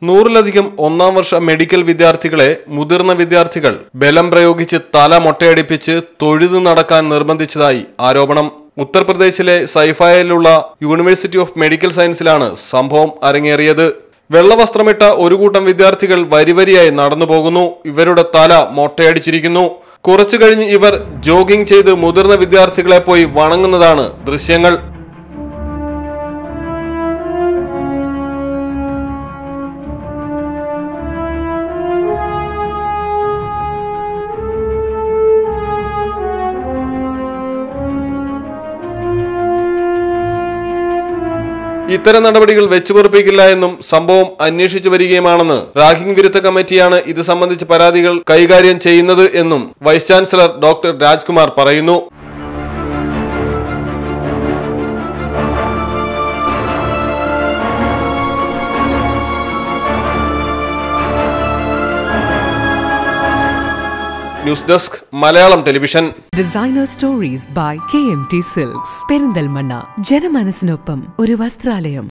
നൂറിലധികം ഒന്നാം വർഷ മെഡിക്കൽ വിദ്യാർത്ഥികളെ മുതിർന്ന വിദ്യാർത്ഥികൾ ബലം പ്രയോഗിച്ച് തല മൊട്ടയടിപ്പിച്ച് തൊഴുതു നടക്കാൻ നിർബന്ധിച്ചതായി ആരോപണം ഉത്തർപ്രദേശിലെ സൈഫായിലുള്ള യൂണിവേഴ്സിറ്റി ഓഫ് മെഡിക്കൽ സയൻസിലാണ് സംഭവം അരങ്ങേറിയത് വെള്ളവസ്ത്രമിട്ട ഒരു കൂട്ടം വിദ്യാർത്ഥികൾ വരിവരിയായി നടന്നു പോകുന്നു ഇവരുടെ തല മൊട്ടയടിച്ചിരിക്കുന്നു കുറച്ചു കഴിഞ്ഞ് ഇവർ ജോഗിംഗ് ചെയ്ത് മുതിർന്ന വിദ്യാർത്ഥികളെ പോയി വണങ്ങുന്നതാണ് ദൃശ്യങ്ങൾ ഇത്തരം നടപടികൾ വെച്ചുപൊറുപ്പിക്കില്ല എന്നും സംഭവം അന്വേഷിച്ചു വരികയുമാണെന്ന് റാഗിംഗ് വിരുദ്ധ കമ്മിറ്റിയാണ് ഇത് സംബന്ധിച്ച് പരാതികൾ കൈകാര്യം ചെയ്യുന്നത് എന്നും വൈസ് ചാൻസലർ ഡോക്ടർ രാജ്കുമാർ പറയുന്നു news desk Malayalam television designer stories by K M T silks Perinthalmanna ജനമനസ്സിനൊപ്പം ഒരു വസ്ത്രാലയം